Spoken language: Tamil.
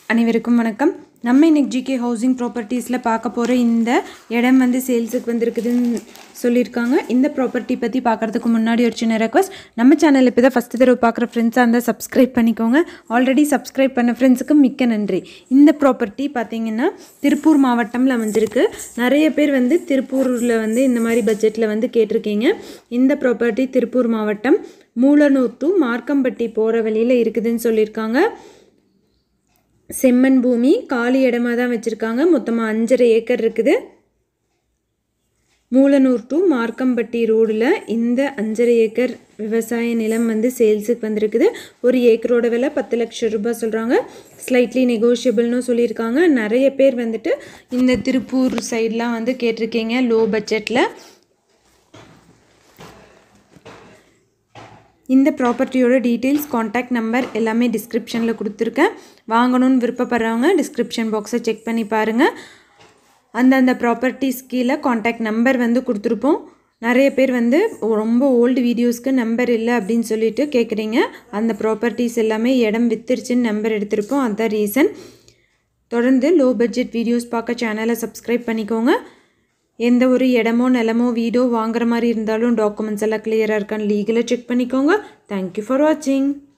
அனைவருக்கும் வணக்கம் நம்ம இன்னைக்கு ஜிகே ஹவுசிங் ப்ராப்பர்ட்டிஸில் பார்க்க போகிற இந்த இடம் வந்து சேல்ஸுக்கு வந்திருக்குதுன்னு சொல்லியிருக்காங்க இந்த ப்ராப்பர்ட்டி பற்றி பார்க்குறதுக்கு முன்னாடி ஒரு சின்ன ரெக்வஸ்ட் நம்ம சேனல் இப்போ தான் ஃபஸ்ட்டு தடவை பார்க்குற ஃப்ரெண்ட்ஸாக இருந்தால் சப்ஸ்கிரைப் பண்ணிக்கோங்க ஆல்ரெடி சப்ஸ்கிரைப் பண்ண ஃப்ரெண்ட்ஸுக்கு மிக்க நன்றி இந்த ப்ராப்பர்ட்டி பார்த்தீங்கன்னா திருப்பூர் மாவட்டம்ல அமைஞ்சிருக்கு நிறைய பேர் வந்து திருப்பூரில் வந்து இந்த மாதிரி பட்ஜெட்டில் வந்து கேட்டிருக்கீங்க இந்த ப்ராப்பர்ட்டி திருப்பூர் மாவட்டம் மூலனூர் டு மார்க்கம்பட்டி போகிற வழியில் இருக்குதுன்னு சொல்லியிருக்காங்க செம்மண் பூமி காலி இடமா தான் வச்சுருக்காங்க மொத்தமாக அஞ்சரை ஏக்கர் இருக்குது மூலனூர் டு மார்க்கம்பட்டி ரோடில் இந்த அஞ்சரை ஏக்கர் விவசாய நிலம் வந்து சேல்ஸுக்கு வந்திருக்குது ஒரு ஏக்கரோட விலை பத்து லட்சம் ரூபாய் சொல்கிறாங்க ஸ்லைட்லி நெகோஷியபிள்னு சொல்லியிருக்காங்க நிறைய பேர் வந்துட்டு இந்த திருப்பூர் சைட்லாம் வந்து கேட்டிருக்கீங்க லோ பட்ஜெட்டில் இந்த ப்ராப்பர்ட்டியோட டீட்டெயில்ஸ் காண்டாக்ட் நம்பர் எல்லாமே டிஸ்கிரிப்ஷனில் கொடுத்துருக்கேன் வாங்கணும்னு விருப்பப்படுறவங்க டிஸ்கிரிப்ஷன் பாக்ஸை செக் பண்ணி பாருங்கள் அந்தந்த ப்ராப்பர்ட்டிஸ் கீழே காண்டாக்ட் நம்பர் வந்து கொடுத்துருப்போம் நிறைய பேர் வந்து ரொம்ப ஓல்டு வீடியோஸ்க்கு நம்பர் இல்லை அப்படின்னு சொல்லிட்டு கேட்குறீங்க அந்த ப்ராப்பர்ட்டிஸ் எல்லாமே இடம் வித்துருச்சுன்னு நம்பர் எடுத்திருப்போம் அதுதான் ரீசன் தொடர்ந்து லோ பட்ஜெட் வீடியோஸ் பார்க்க சேனலை சப்ஸ்கிரைப் பண்ணிக்கோங்க எந்த ஒரு இடமோ நிலமோ வீடோ வாங்குற மாதிரி இருந்தாலும் டாக்குமெண்ட்ஸ் எல்லாம் கிளியராக இருக்கான்னு லீகலாக செக் பண்ணிக்கோங்க தேங்க்யூ ஃபார் வாட்சிங்